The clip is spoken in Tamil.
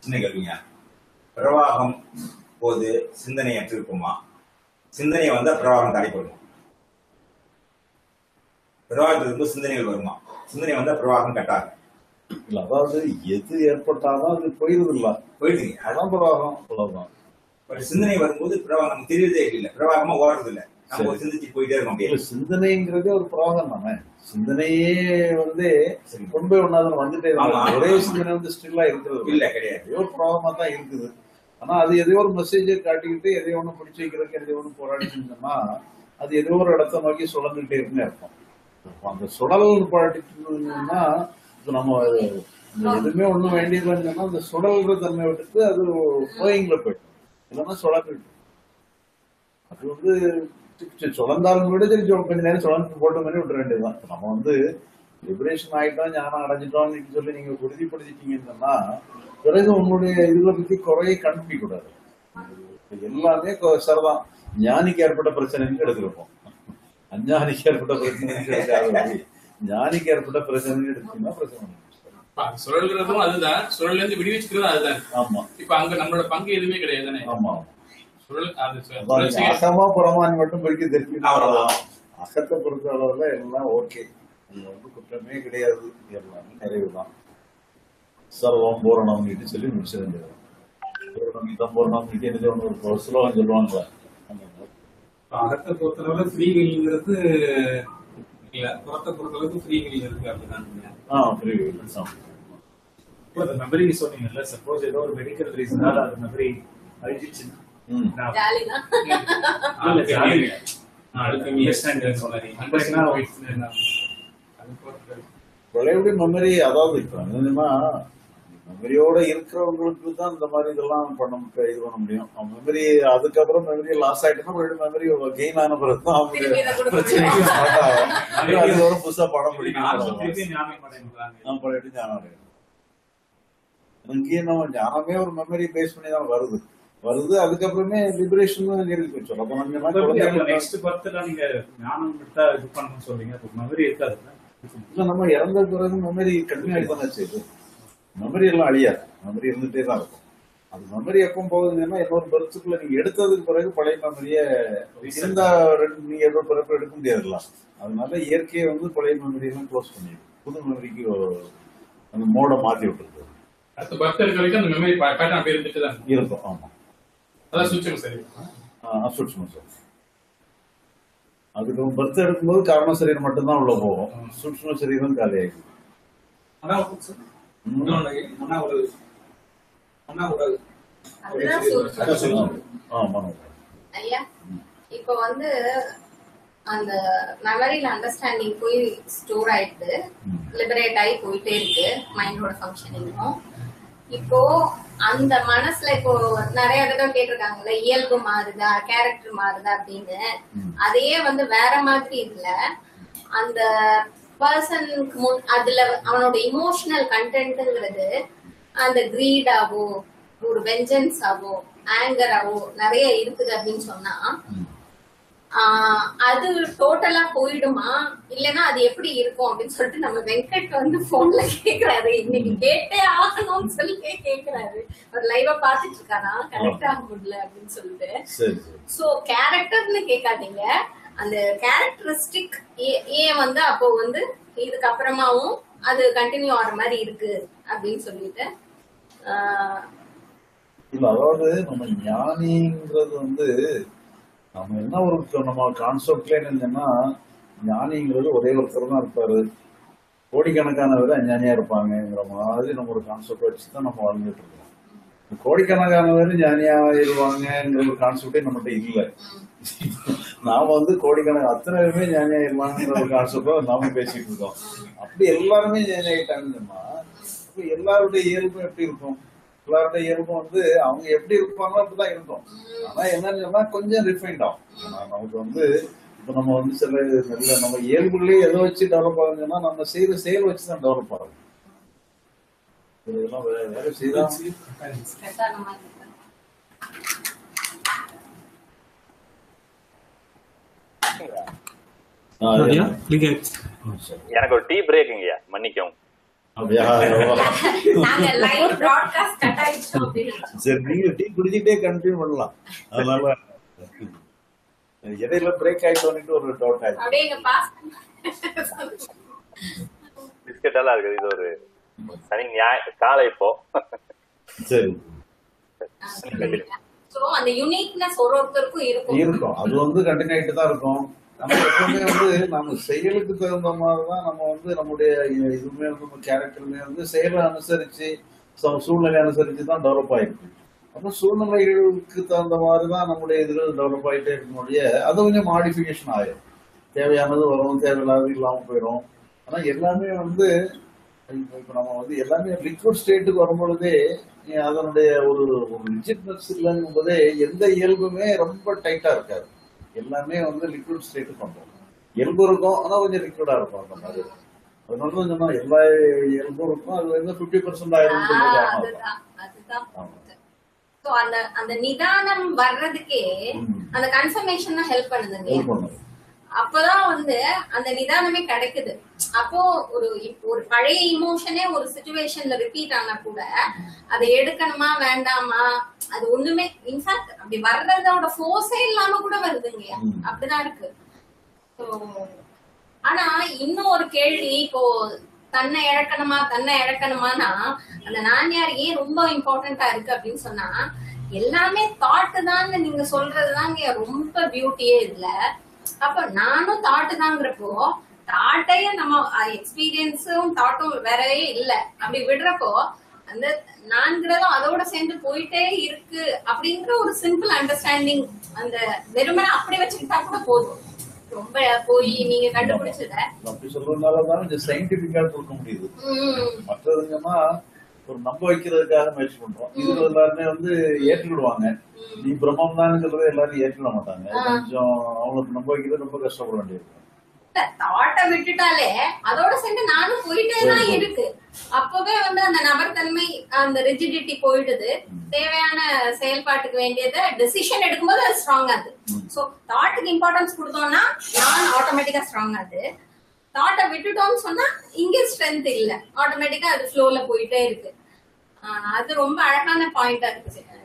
சின்ன கேள்விங்க பிரவாகம் போது சிந்தனை அற்று இருக்குமா சிந்தனை வந்தா பிரவாகம் தடைப்படுமா பிரவாகத்தில் இருந்து சிந்தனைகள் வருமா சிந்தனை வந்தா பிரவாகம் கட்டாது இல்ல அதாவது எது ஏற்பட்டாலும் அது போயிருது இல்ல போயிடுங்க அதான் பிரவாகம் அவ்வளவுதான் பட் சிந்தனை வரும்போது பிரவாகம் நமக்கு தெரியறதே இல்லை பிரவாகமா ஓடுறது இல்ல நம்ம ஒரு சிந்திச்சு போயிட்டே இருக்கோம் அப்படியே இல்ல சிந்தனைங்கிறதே ஒரு பிரவாகம் தானே சிந்தனையே வந்து சரி. கொண்டு போய் ஒன்னாவது வந்துட்டே ஆமா. இருக்கு. ஒரே சிந்தனை வந்து ஸ்டில்லா இருக்கிறது இல்ல கிடையாது ஏதோ ஒரு பிரவாகமா தான் இருக்குது ஆனா அது எதையோ ஒரு மெசேஜை காட்டிக்கிட்டு எதையோ ஒண்ணு பிடிச்சி வைக்கிறதுக்கு எதையோ ஒண்ணு போராடி செஞ்சோம்னா அது ஏதோ ஒரு இடத்த நோக்கி சுழந்துகிட்டே இருக்குன்னு அர்த்தம் அப்ப அந்த சுடல் பாட்டிட்டுனா இப்ப நம்ம இந்த எதுவுமே ஒண்ணும் வேண்டியதுன்னு சொன்னா அந்த சுடல்ற தன்மை விட்டுட்டு அது ஃப்ளோயிங்ல போயிடும் இல்லைன்னா சுழந்துட்டு அது வந்து சரி, சுழந்தாலும் விட சரி சொ- கொஞ்ச நேரம் சுழந்து போட்ட மாதிரி விட்டுற வேண்டியதுதான் இப்ப நம்ம வந்து லிபரேஷன் ஆயிட்டோம் ஞானம் அடைஞ்சிட்டோம்னு சொல்லி நீங்க உறுதிப்படுத்திட்டீங்கன்னு சொன்னா பிறகு உங்களுடைய இதுல பத்தி குறைய கண்டுபிடிக்க கூடாது இப்ப எல்லாமே கொ- சரிதான் ஞானிக்கு ஏற்பட்ட பிரச்சனைன்னு எடுத்துருப்போம் அஞ்ஞானிக்கு ஏற்பட்ட பிரச்சனைன்னு எடுக்காது ஞானிக்கு ஏற்பட்ட பிரச்சனைன்னு எடுத்தீங்கன்னா பிரச்சனை வந்துடும். சுழல்றதும் அதுதான் சுழல்ல இருந்து விடுவிச்சுக்கிறதும் அதுதான் ஆமா இப்ப அங்க நம்மளோட பங்கு எதுவுமே கிடையாது தானே ஆமா சுழல் அது சு- அதான் சுழற்சி நீங்க அகமா புறமான்னு மட்டும் பிரிக்க தெரிஞ்சுக்கணும் அவ்வளவுதான். அகத்தை பொறுத்த அளவுல எல்லாம் ஓகே இதுல வந்து குற்றமே கிடையாது எல்லாமே நிறைவுதான் சர்வம் பூரணம் சொல்லி சொல்லி முடிச்ச வேண்டியது பூரணம் இதம் பூரணம் இது ஒன்று ஒரு ஸ்லோகம் சொல்லுவாங்களே அந்த மாதிரி. அகத்தை பொறுத்தளவுல ஃப்ரீ வில்ங்கிறது இல்ல புறத்தை பொறுத்தளவுக்கு ஃப்ரீ வில் இருக்கு அப்படிதான் ஆ ஃப்ரீ இப்போ அந்த மெமரி சொன்னீங்கல்ல சப்போஸ் ஏதோ ஒரு மெடிக்கல் ரீசனால அந்த மெமரி அழிஞ்சிச்சுன்னா ம் நான் ஜாலி தான் இல்ல, ஜாலி. அண்டர்ஸ்டாண்டிங் சொன்னாரு Understand. அது பொறுத்து பழையபடி மெமரி அதாவது இப்ப என்னன்னா மெமரியோட இருக்கிறவங்களுக்கு தான் இந்த மாதிரி இதெல்லாம் பண்ண முடியும் இது பண்ண முடியும் மெமரி அதுக்கப்புறம் மெமரி லாஸ் ஆயிட்டுனா மறுபடியும் மெமரி கெயின் ஆன பிறகு தான் அவங்க திருப்பி இதை கொடுக்க பிரச்சனைக்கு முடியும். start ஆகும். அது அதுக்கப்புறம் புதுசா படம் திருப்பி பிடிக்கும் ஞாபகம் அடைகிறாங்க நான் பழையபடி ஞானம் அடையும் இங்கேயும் நம்ம ஞானமே ஒரு மெமரி பேஸ் பண்ணி தான் வருது வருது அதுக்கப்புறமே லிபரேஷன் இருக்கு சொல்ல போனா இந்த மாதிரி குழந்தைகளுக்கு நெக்ஸ்ட் பர்த்ல நீங்க ஞானம் விட்டா இது பண்ணணும்னு சொல்றீங்க அப்ப மெமரி இருக்காது இல்ல நம்ம இறந்த பிறகு மெமரி கண்டினியூ ஆகி தானே செய்யுது மெமரி எல்லாம் அழியாது மெமரி இருந்துட்டே தான் இருக்கும் அது மெமரி எப்போ போகுதுன்னா இன்னொரு பர்த்துக்குள்ள நீங்க எடுத்ததுக்கு பிறகு பழைய மெமரிய இருந்தா ரெண்டு நீங்க ஏதோ பிறப்பு எடுக்க முடியாதுல்ல அதனால இயற்கையை வந்து பழைய மெமரி எல்லாம் க்ளோஸ் பண்ணிடும் புது மெமரிக்கு அந்த மோட மாத்தி விட்டுருக்கு அடுத்த பர்த் இருக்க வரைக்கும் அந்த மெமரி பேட்டர்ன் அப்படியே இருந்துட்டு தான் இருக்கும் ஆமா அதான் சுவிட்சும் சரி சூட்சம சார் அதுக்கு பர்த் எடுக்கும்போது காரண சரீரம் மட்டும்தான் உள்ள போகும் சூட்சம சரீரம் காலியாகும் ஆனா இன்னொன்னு மன உடல் மன உடல் அதுதான் சூழ்நிலை. ஆமா ஐயா இப்ப வந்து அந்த மெமரியில அண்டர்ஸ்டாண்டிங் போய் ஸ்டோர் ஆயிடுது ம். லிபரேட் ஆகி போயிட்டே இருக்கு மைண்டோட ஃபங்க்ஷனிங்கும் இப்போ அந்த மனசுல இப்போ நிறைய தடவை கேட்டிருக்காங்கல்ல இயல்பு மாறுதா கேரக்டர் மாறுதா அப்படின்னு ம். அதையே வந்து வேற மாதிரி இல்ல அந்த பர்சனுக்கு முன் அதுல அவனோட இமோஷனல் கண்டென்ட்ங்கிறது அந்த கிரீடாவோ ஒரு வெஞ்சன்ஸ் ஆவோ ஆங்கராவோ நிறைய இருக்குது அப்படின்னு சொன்னா ஆஹ் அது டோட்டலா போயிடுமா இல்லைன்னா அது எப்படி இருக்கும் அப்படின்னு சொல்லிட்டு நம்ம வெங்கட் வந்து போன்ல கேக்குறாரு இன்னைக்கு கேட்டே ஆகணும்னு சொல்லி கேக்குறாரு அவர் லைவா பாத்துட்டு இருக்காரா கனெக்ட் ஆக முடியல அப்படின்னு சொல்லிட்டு சரி சரி சோ கேரக்டர்னு கேட்காதீங்க அந்த கேரக்டரிஸ்டிக் ஏன் வந்து அப்போ வந்து இதுக்கு அப்புறமாவும் அது கண்டினியூ ஆகிற மாதிரி இருக்கு அப்படின்னு சொல்லிட்டு ஆஹ் இல்ல அதாவது நம்ம ஞானிங்கிறது வந்து நம்ம என்ன ஒரு நம்ம கான்செப்ட்ல என்னன்னா ஞானிங்கிறது ஒரே ஒருத்தர் தான் இருப்பாரு கோடிக்கணக்கான பேர் அஞ்ஞானியா இருப்பாங்கங்கிற மாதிரி நம்ம ஒரு கான்செப்ட் வச்சு தான் நம்ம வாழ்ந்துட்டு இருக்கோம் இந்த கோடிக்கணக்கான பேர் ஞானியா இருவாங்கங்கிற ஒரு கான்செப்டே நம்மகிட்ட இல்ல நாம வந்து கோடிக்கணக்கு அத்தனை பேருமே ஞானியா இருவாங்கிற ஒரு கான்செப்டா நாம பேசிட்டு இருக்கோம் அப்படி எல்லாருமே ஞானி ஆயிட்டாங்கன்னு சொன்னா அப்ப எல்லாருடைய இயல்பும் எப்படி இருக்கும் எல்லாருடைய இயல்பும் வந்து அவங்க எப்படி இருப்பாங்களோ அப்படிதான் இருக்கும் ஆனா என்னன்னு சொன்னா கொஞ்சம் ரிஃபைண்ட் ஆகும் ஆனா நமக்கு வந்து இப்ப நம்ம வந்து சில நல்ல நம்ம இயல்புலயே எதை வச்சு டெவலப் ஆகுதுன்னா நம்ம செய்யற செயல் வச்சு தான் டெவலப் ஆகும் இதெல்லாம் வேற வேற செய்தான் கரெக்டான மாதிரி இருக்கு. ஆ, நீங்க சரி. எனக்கு ஒரு டீ பிரேக்குங்கய்யா மன்னிக்கவும் அப்படியா நாங்க லைவ் பிராட்காஸ்ட் கட் ஆயிடுச்சோம் அப்படின்னு சரி நீங்க டீ குடிச்சிட்டே கண்டினியூ பண்ணலாம் அதனால இடையில பிரேக் ஆயிட்டோன்னுட்டு ஒரு டவுட் ஆயிடுச்சு அப்படியே எங்க பாஸ் பிஸ்கட் எல்லாம் இருக்குது இது ஒரு சனி ஞாய காலை இப்போ சரி சோ அந்த யுனிக்னஸ் ஒரு ஒருத்தருக்கும் இருக்கும் இருக்கும் அது வந்து கண்டினியூ ஆயிட்டு தான் இருக்கும் நம்ம எப்பவுமே வந்து நம்ம செயலுக்கு தகுந்த மாதிரி தான் நம்ம வந்து நம்முடைய இதுவுமே வந்து நம்ம கேரக்டருமே வந்து செயலை அனுசரிச்சு ச- சூழ்நிலை அனுசரிச்சு தான் டெவலப் ஆயிருக்கு அப்ப சூழ்நிலைகளுக்கு தகுந்த மாதிரி தான் நம்முடைய இதுகள் டெவலப் ஆகிட்டே இருக்கும் ஒழிய அது கொஞ்சம் மாடிஃபிகேஷன் ஆயிரும் தேவையானது வரும் தேவையில்லாதது இல்லாம போயிடும் ஆனா எல்லாமே வந்து இப்ப இப்ப நம்ம வந்து எல்லாமே லிக்விட் ஸ்டேட்டுக்கு வரும்பொழுதே ஏ, அதனுடைய ஒரு ஒரு ரிஜிட்னஸ் இல்லைங்கும் போதே எந்த இயல்புமே ரொம்ப டைட்டா இருக்காது எல்லாமே வந்து லிக்விட் ஸ்டேட்டுக்கு வந்துடும் இயல்பு இருக்கும் ஆனா கொஞ்சம் லிக்விடா இருக்கும் அந்த மாதிரி அதனால தான் சொன்னா எல்லா இயல்பும் இருக்கும் அது வந்து பிப்டி பர்சன்ட் ஆயிரும் ஆஹ் அதுதான் அதுதான் ஆமா. சோ அந்த அந்த நிதானம் வர்றதுக்கே ம். அந்த கன்ஃபர்மேஷன் தான் ஹெல்ப் பண்ணுதுங்க ஹெல்ப் பண்ணுது அப்பதான் வந்து அந்த நிதானமே கிடைக்குது அப்போ ஒரு இப்ப ஒரு பழைய இமோஷனே ஒரு சுச்சுவேஷன்ல ரிப்பீட் ஆனா கூட அதை எடுக்கணுமா வேண்டாமா அது ஒண்ணுமே இன்ஃபேக்ட் அப்படி வர்றதோட ஃபோர்ஸே இல்லாம கூட வருதுங்க ம். அப்படிதான் இருக்கு So, ஆனா இன்னும் ஒரு கேள்வி இப்போ தன்னை இழக்கணுமா தன்னை இழக்கணுமானா அந்த நான்யார் ஏன் ரொம்ப இம்பார்ட்டண்டா இருக்கு அப்படின்னு சொன்னா எல்லாமே தாட்டு தான் நீங்க சொல்றதுதாங்க ரொம்ப பியூட்டியே இதுல அப்ப நானும் தாட்டு தாங்கிறப்போ தாட்டையே நம்ம எக்ஸ்பீரியன்ஸும் தாட்டும் வேறவே இல்ல அப்படி விடுறப்போ அந்த நான்கிறதும் அதோட சேர்ந்து போயிட்டே இருக்கு அப்படிங்கிற ஒரு சிம்பிள் அண்டர்ஸ்டாண்டிங் அந்த வெறுமனே அப்படி வச்சுக்கிட்டா கூட போதும் ரொம்ப போய் நீங்க கண்டுபிடிச்சத அப்படி சொல்றதுனால தான் கொஞ்சம் சயின்டிபிக்கா கொடுக்க முடியுது உம் மற்றதுங்கன்னா ஒரு நம்ப வைக்கிறதுக்காக முயற்சி பண்றோம் இது எல்லாருமே வந்து ஏற்றுக்கிடுவாங்க நீ பிரம்மம் தான் சொல்றதை எல்லாரும் ஏற்றுக்கிட மாட்டாங்க ஆ. கொஞ்சம் அவங்களுக்கு நம்ப வைக்கிறது ரொம்ப கஷ்டப்பட வேண்டியிருக்கும் தாட்டை விட்டுட்டாலே அதோட சேர்ந்து நானும் போயிட்டே தான் இருக்கு அப்பவே வந்து அந்த நபர்த்தன்மை அந்த ரிஜிடிட்டி போயிடுது தேவையான செயல்பாட்டுக்கு வேண்டியதை டெசிஷன் எடுக்கும்போது அது ஸ்ட்ராங் ஆகுது சோ தாட்டுக்கு இம்பார்ட்டன்ஸ் கொடுத்தோம்னா நான் ஆட்டோமேட்டிக்கா ஸ்ட்ராங் ஆகுது தாட்டை விட்டுட்டோம்னு சொன்னா இங்க ஸ்ட்ரென்த் இல்ல ஆட்டோமேட்டிக்கா அது ஃப்ளோல போயிட்டே இருக்கு ஆஹ் அது ரொம்ப அழகான பாயிண்டா இருக்கு